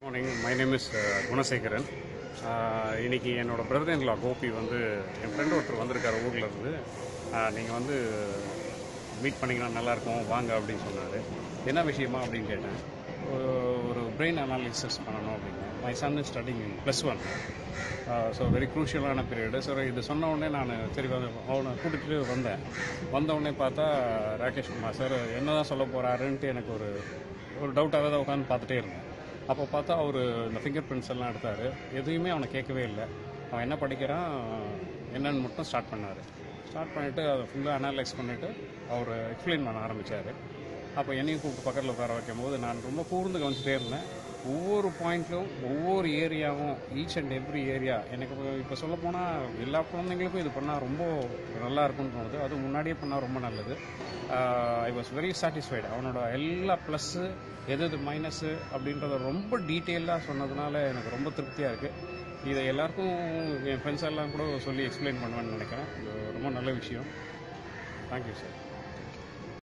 morning my name is Gunasekaran Uh, இன்னைக்கு என்னோட brother in-law Gopi வந்து என் ஃப்ரெண்ட் ஒருத்தர் வந்திருக்காரு ஊரில் இருந்து நீங்கள் வந்து மீட் பண்ணிங்கன்னா நல்லாயிருக்கும் வாங்க அப்படின்னு சொன்னார் என்ன விஷயமா அப்படின்னு கேட்டேன் ஒரு- ஒரு பிரெயின் அனாலிசிஸ் பண்ணணும் அப்படின்னு my son is studying plus one so very க்ரூஷியலான பீரியடு ஸோ இது சொன்ன உடனே நான் சரி வந்து அவனை கூட்டிகிட்டு வந்தேன் வந்த உடனே பார்த்தா ராகேஷ் குமார் சார் என்ன தான் சொல்ல போகிறாருன்ட்டு எனக்கு ஒரு ஒரு டவுட்டாக தான் உட்காந்து பார்த்துட்டே இருந்தேன் அப்போ பார்த்தா அவர் இந்த ஃபிங்கர் பிரிண்ட்ஸ் எல்லாம் எடுத்தார் எதையுமே அவனை கேட்கவே இல்லை அவன் என்ன படிக்கிறான் என்னன்னு மட்டும் ஸ்டார்ட் பண்ணார் ஸ்டார்ட் பண்ணிவிட்டு அதை ஃபுல்லாக அனலைஸ் பண்ணிவிட்டு அவர் எக்ஸ்பிளைன் பண்ண ஆரம்பித்தார் அப்போ என்னையும் கூப்பிட்டு பக்கத்தில் உட்கார வைக்கும் போது நான் ரொம்ப கூர்ந்து கவனிச்சிட்டே இருந்தேன் ஒவ்வொரு பாயிண்ட்லும் ஒவ்வொரு ஏரியாவும் ஈச் அண்ட் எவ்ரி ஏரியா எனக்கு இப்போ இப்போ சொல்ல போனால் எல்லா குழந்தைங்களுக்கும் இது பண்ணால் ரொம்ப நல்லா இருக்கும்னு தோணுது அது முன்னாடியே பண்ணால் ரொம்ப நல்லது ஐ வாஸ் வெரி சாட்டிஸ்ஃபைடு அவனோட எல்லா ப்ளஸ்ஸு எது எது மைனஸு அப்படின்றத ரொம்ப டீட்டெயிலாக சொன்னதுனால எனக்கு ரொம்ப திருப்தியாக இருக்குது இதை எல்லாருக்கும் என் ஃப்ரெண்ட்ஸ் எல்லாம் கூட சொல்லி எக்ஸ்பிளைன் பண்ணுவேன்னு நினைக்கிறேன் இது ரொம்ப நல்ல விஷயம் தேங்க்யூ சார்